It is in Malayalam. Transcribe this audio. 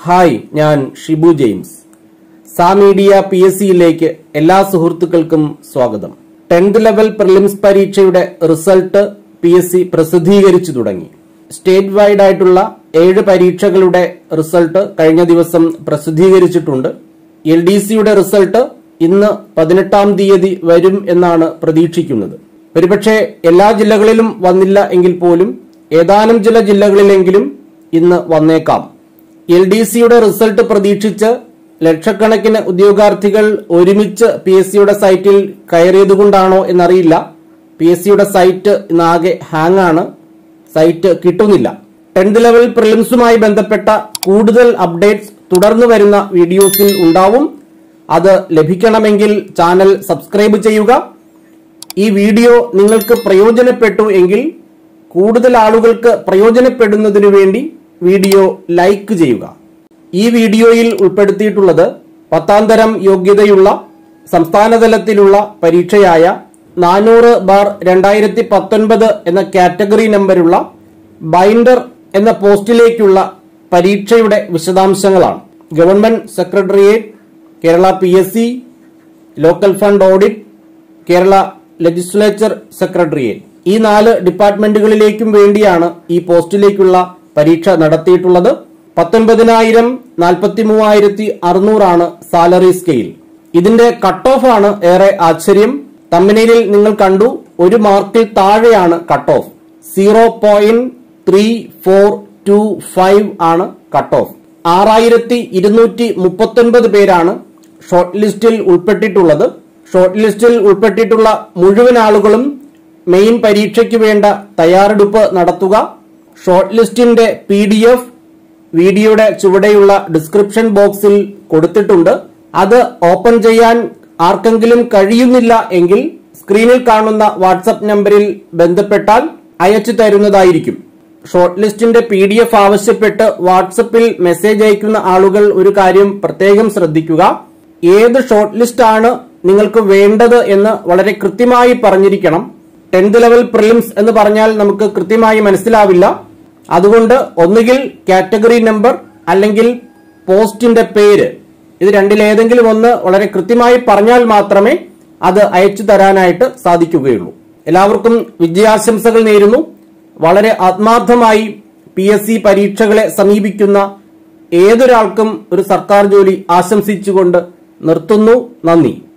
ഹായ് ഞാൻ ഷിബു ജെയിംസ് സാ മീഡിയ പി എസ് സിയിലേക്ക് എല്ലാ സുഹൃത്തുക്കൾക്കും സ്വാഗതം ടെൻത്ത് ലെവൽ പ്രിലിംസ് പരീക്ഷയുടെ റിസൾട്ട് പി എസ് സി പ്രസിദ്ധീകരിച്ചു തുടങ്ങി സ്റ്റേറ്റ് വൈഡ് ആയിട്ടുള്ള ഏഴ് പരീക്ഷകളുടെ റിസൾട്ട് കഴിഞ്ഞ ദിവസം പ്രസിദ്ധീകരിച്ചിട്ടുണ്ട് എൽ ഡി സിയുടെ റിസൾട്ട് ഇന്ന് പതിനെട്ടാം തീയതി വരും എന്നാണ് പ്രതീക്ഷിക്കുന്നത് ഒരുപക്ഷെ എല്ലാ ജില്ലകളിലും വന്നില്ല എങ്കിൽ പോലും ഏതാനും ചില ജില്ലകളിലെങ്കിലും ഇന്ന് വന്നേക്കാം എൽ ഡി സിയുടെ റിസൾട്ട് പ്രതീക്ഷിച്ച് ലക്ഷക്കണക്കിന് ഉദ്യോഗാർത്ഥികൾ ഒരുമിച്ച് പി എസ് സിയുടെ സൈറ്റിൽ കയറിയതുകൊണ്ടാണോ എന്നറിയില്ല പി എസ് സിയുടെ സൈറ്റ് ഇന്നാകെ ഹാങ് ആണ് സൈറ്റ് കിട്ടുന്നില്ല ടെൻത്ത് ലെവൽ പ്രിലിംസുമായി ബന്ധപ്പെട്ട കൂടുതൽ അപ്ഡേറ്റ്സ് തുടർന്ന് വരുന്ന വീഡിയോസിൽ ഉണ്ടാവും അത് ലഭിക്കണമെങ്കിൽ ചാനൽ സബ്സ്ക്രൈബ് ചെയ്യുക ഈ വീഡിയോ നിങ്ങൾക്ക് പ്രയോജനപ്പെട്ടു എങ്കിൽ കൂടുതൽ ആളുകൾക്ക് പ്രയോജനപ്പെടുന്നതിനു വേണ്ടി വീഡിയോ ലൈക്ക് ചെയ്യുക ഈ വീഡിയോയിൽ ഉൾപ്പെടുത്തിയിട്ടുള്ളത് പത്താം തരം യോഗ്യതയുള്ള സംസ്ഥാനതലത്തിലുള്ള പരീക്ഷയായ നാനൂറ് ബാർ രണ്ടായിരത്തി പത്തൊൻപത് എന്ന കാറ്റഗറി നമ്പറുള്ള ബൈൻഡർ എന്ന പോസ്റ്റിലേക്കുള്ള പരീക്ഷയുടെ വിശദാംശങ്ങളാണ് government secretariat Kerala P S C local fund audit Kerala legislature secretariat ഈ നാല് ഡിപ്പാർട്ട്മെന്റുകളിലേക്കും വേണ്ടിയാണ് ഈ പോസ്റ്റിലേക്കുള്ള പരീക്ഷ നടത്തിയിട്ടുള്ളത് പത്തൊൻപതിനായിരം നാൽപ്പത്തി മൂവായിരത്തി അറുന്നൂറാണ് സാലറി സ്കെയിൽ ഇതിന്റെ കട്ട് ഓഫ് ആണ് ഏറെ ആശ്ചര്യം തമ്മിനയിൽ നിങ്ങൾ കണ്ടു ഒരു മാർക്കിൽ താഴെയാണ് cut off zero point three four two five ആണ് കട്ട് ഓഫ് ആറായിരത്തി ഇരുന്നൂറ്റി മുപ്പത്തൊൻപത് പേരാണ് ഷോർട്ട് ലിസ്റ്റിൽ ഉൾപ്പെട്ടിട്ടുള്ളത് ഷോർട്ട് ലിസ്റ്റിൽ ഉൾപ്പെട്ടിട്ടുള്ള മുഴുവൻ ആളുകളും മെയിൻ പരീക്ഷയ്ക്ക് വേണ്ട തയ്യാറെടുപ്പ് നടത്തുക ഷോർട്ട് ലിസ്റ്റിന്റെ പി ഡി എഫ് വീഡിയോയുടെ ചുവടെയുള്ള ഡിസ്ക്രിപ്ഷൻ ബോക്സിൽ കൊടുത്തിട്ടുണ്ട് അത് ഓപ്പൺ ചെയ്യാൻ ആർക്കെങ്കിലും കഴിയുന്നില്ല എങ്കിൽ സ്ക്രീനിൽ കാണുന്ന വാട്സപ്പ് നമ്പറിൽ ബന്ധപ്പെട്ടാൽ അയച്ചു തരുന്നതായിരിക്കും ഷോർട്ട് ലിസ്റ്റിന്റെ പി ഡി എഫ് ആവശ്യപ്പെട്ട് വാട്സപ്പിൽ മെസ്സേജ് അയക്കുന്ന ആളുകൾ ഒരു കാര്യം പ്രത്യേകം ശ്രദ്ധിക്കുക ഏത് ഷോർട്ട് ലിസ്റ്റ് ആണ് നിങ്ങൾക്ക് വേണ്ടത് എന്ന് വളരെ കൃത്യമായി പറഞ്ഞിരിക്കണം ടെൻത്ത് ലെവൽ പ്രിലിംസ് എന്ന് പറഞ്ഞാൽ നമുക്ക് കൃത്യമായി മനസ്സിലാവില്ല അതുകൊണ്ട് ഒന്നുകിൽ കാറ്റഗറി നമ്പർ അല്ലെങ്കിൽ പോസ്റ്റിന്റെ പേര് ഇത് രണ്ടിലേതെങ്കിലും ഒന്ന് വളരെ കൃത്യമായി പറഞ്ഞാൽ മാത്രമേ അത് അയച്ചു തരാനായിട്ട് സാധിക്കുകയുള്ളൂ എല്ലാവർക്കും വിജയാശംസകൾ നേരുന്നു വളരെ ആത്മാർത്ഥമായി പി എസ് സി പരീക്ഷകളെ സമീപിക്കുന്ന ഏതൊരാൾക്കും ഒരു സർക്കാർ ജോലി ആശംസിച്ചുകൊണ്ട് നിർത്തുന്നു നന്ദി